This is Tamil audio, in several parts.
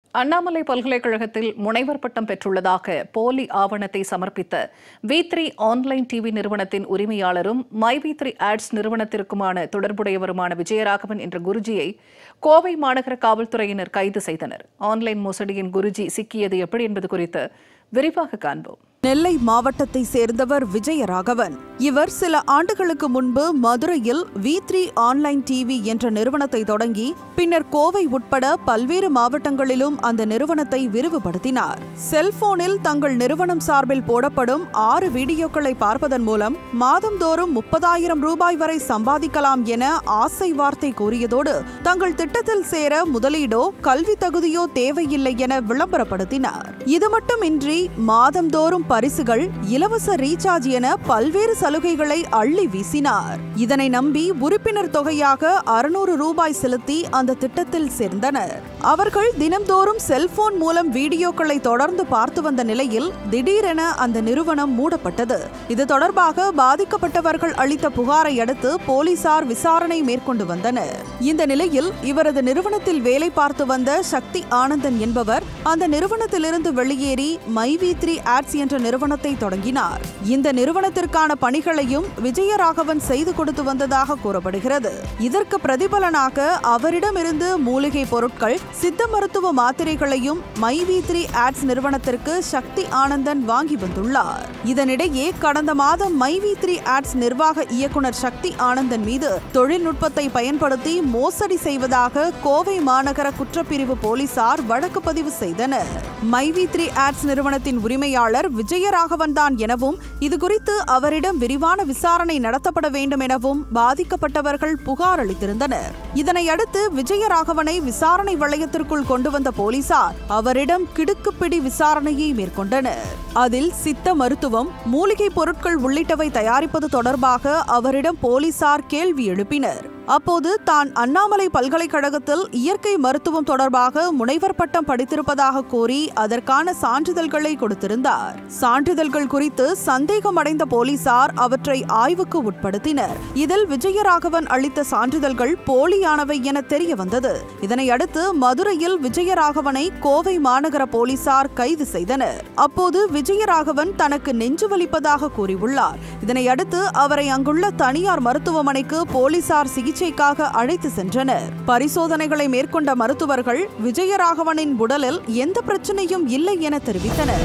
அண்ணாமலை பல்கலைக்கழகத்தில் முனைவர் பட்டம் பெற்றுள்ளதாக போலி ஆவணத்தை சமர்ப்பித்த வி த்ரீ ஆன்லைன் டிவி நிறுவனத்தின் உரிமையாளரும் மை வி த்ரீ ஆட்ஸ் நிறுவனத்திற்குமான தொடர்புடையவருமான விஜயராகவன் என்ற குருஜியை கோவை மாநகர காவல்துறையினர் கைது செய்தனர் ஆன்லைன் மோசடியின் குருஜி சிக்கியது எப்படி என்பது குறித்து விரிவாக காண்போம் நெல்லை மாவட்டத்தை சேர்ந்தவர் விஜயராகவன் இவர் சில ஆண்டுகளுக்கு முன்பு மதுரையில் வி த்ரீ ஆன்லைன் டிவி என்ற நிறுவனத்தை தொடங்கி பின்னர் கோவை உட்பட பல்வேறு மாவட்டங்களிலும் அந்த நிறுவனத்தை விரிவுபடுத்தினார் செல்போனில் தங்கள் நிறுவனம் சார்பில் போடப்படும் ஆறு வீடியோக்களை பார்ப்பதன் மூலம் மாதந்தோறும் முப்பதாயிரம் ரூபாய் வரை சம்பாதிக்கலாம் என ஆசை வார்த்தை கூறியதோடு தங்கள் திட்டத்தில் சேர முதலீடோ கல்வி தகுதியோ தேவையில்லை என விளம்பரப்படுத்தினார் இது மட்டுமின்றி மாதந்தோறும் பரிசுகள் இலவச ரீசார்ஜ் என பல்வேறு சலுகைகளை அள்ளி வீசினார் இதனை நம்பி உறுப்பினர் தொகையாக அறுநூறு ரூபாய் செலுத்தி அந்த திட்டத்தில் சேர்ந்தனர் அவர்கள் தினம்தோறும் செல்போன் மூலம் வீடியோக்களை தொடர்ந்து பார்த்து வந்த நிலையில் திடீரென அந்த நிறுவனம் மூடப்பட்டது இது தொடர்பாக பாதிக்கப்பட்டவர்கள் அளித்த புகாரை அடுத்து போலீசார் விசாரணை மேற்கொண்டு வந்தனர் இந்த நிலையில் இவரது நிறுவனத்தில் வேலை பார்த்து வந்த சக்தி ஆனந்தன் என்பவர் அந்த நிறுவனத்திலிருந்து வெளியேறி மைவி த்ரீ ஆட்ஸ் என்ற நிறுவனத்தை தொடங்கினார் இந்த நிறுவனத்திற்கான பணிகளையும் விஜயராகவன் செய்து கொடுத்து வந்ததாக கூறப்படுகிறது இதற்கு பிரதிபலனாக அவரிடமிருந்து மூலிகை பொருட்கள் சித்த மருத்துவ மாத்திரைகளையும் மைவி த்ரீ ஆட்ஸ் நிறுவனத்திற்கு சக்தி ஆனந்தன் வாங்கி வந்துள்ளார் இதனிடையே கடந்த மாதம் மைவி த்ரீ ஆட்ஸ் நிர்வாக இயக்குனர் சக்தி ஆனந்தன் மீது தொழில்நுட்பத்தை பயன்படுத்தி மோசடி செய்வதாக கோவை மாநகர குற்றப்பிரிவு போலீசார் வழக்கு பதிவு செய்தனர் மைவி த்ரீ ஆட்ஸ் நிறுவனத்தின் உரிமையாளர் விஜயராகவன் தான் எனவும் இதுகுறித்து அவரிடம் விரிவான விசாரணை நடத்தப்பட வேண்டும் எனவும் பாதிக்கப்பட்டவர்கள் புகார் அளித்திருந்தனர் இதனையடுத்து விஜயராகவனை விசாரணை வளையத்திற்குள் கொண்டு வந்த போலீசார் அவரிடம் கிடுக்குப்பிடி விசாரணையை மேற்கொண்டனர் அதில் சித்த மருத்துவம் மூலிகை பொருட்கள் உள்ளிட்டவை தயாரிப்பது தொடர்பாக அவரிடம் போலீசார் கேள்வி எழுப்பினர் அப்போது தான் அண்ணாமலை பல்கலைக்கழகத்தில் இயற்கை மருத்துவம் தொடர்பாக முனைவர் பட்டம் படித்திருப்பதாக கூறி அதற்கான சான்றிதழ்களை கொடுத்திருந்தார் சான்றிதழ்கள் குறித்து சந்தேகமடைந்த போலீசார் அவற்றை ஆய்வுக்கு உட்படுத்தினர் இதில் விஜயராகவன் அளித்த சான்றிதழ்கள் போலியானவை என தெரிய வந்தது இதனையடுத்து மதுரையில் விஜயராகவனை கோவை மாநகர போலீசார் கைது செய்தனர் அப்போது விஜயராகவன் தனக்கு நெஞ்சு வலிப்பதாக கூறியுள்ளார் இதனையடுத்து அவரை அங்குள்ள தனியார் மருத்துவமனைக்கு போலீசார் சிகிச்சைக்காக அழைத்து சென்றனர் பரிசோதனைகளை மேற்கொண்ட மருத்துவர்கள் விஜயராகவனின் உடலில் எந்த பிரச்சனையும் இல்லை என தெரிவித்தனர்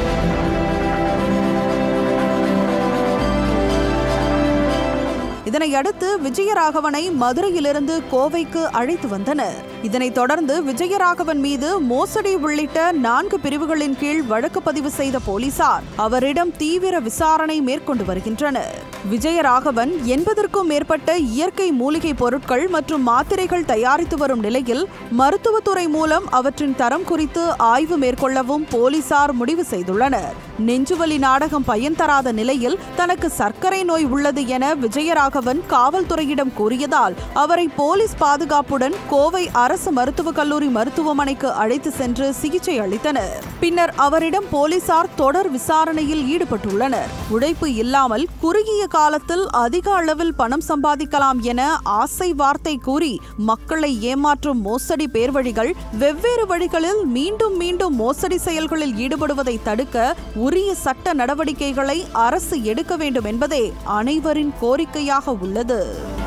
இதனையடுத்து விஜயராகவனை மதுரையிலிருந்து கோவைக்கு அழைத்து வந்தனர் இதனைத் தொடர்ந்து விஜயராகவன் மீது மோசடி உள்ளிட்ட நான்கு பிரிவுகளின் கீழ் வழக்கு பதிவு செய்த போலீசார் அவரிடம் தீவிர விசாரணை மேற்கொண்டு வருகின்றனர் விஜயராகவன் எண்பதற்கும் மேற்பட்ட இயற்கை மூலிகை பொருட்கள் மற்றும் மாத்திரைகள் தயாரித்து வரும் நிலையில் மருத்துவத்துறை மூலம் அவற்றின் தரம் குறித்து ஆய்வு மேற்கொள்ளவும் போலீசார் முடிவு செய்துள்ளனர் நெஞ்சுவலி நாடகம் பயன் தராத நிலையில் தனக்கு சர்க்கரை நோய் உள்ளது என விஜயராகவன் காவல்துறையிடம் கூறியதால் அவரை போலீஸ் பாதுகாப்புடன் கோவை அரசு மருத்துவக் கல்லூரி மருத்துவமனைக்கு அழைத்து சென்று சிகிச்சை அளித்தனர் பின்னர் அவரிடம் போலீசார் தொடர் விசாரணையில் ஈடுபட்டுள்ளனர் உழைப்பு இல்லாமல் குறுகிய காலத்தில் அதிக அளவில் பணம் சம்பாதிக்கலாம் என ஆசை வார்த்தை கூறி மக்களை ஏமாற்றும் மோசடி பேர்வழிகள் வெவ்வேறு வழிகளில் மீண்டும் மீண்டும் மோசடி செயல்களில் ஈடுபடுவதை தடுக்க உரிய சட்ட நடவடிக்கைகளை அரசு எடுக்க வேண்டும் என்பதே அனைவரின் கோரிக்கையாக உள்ளது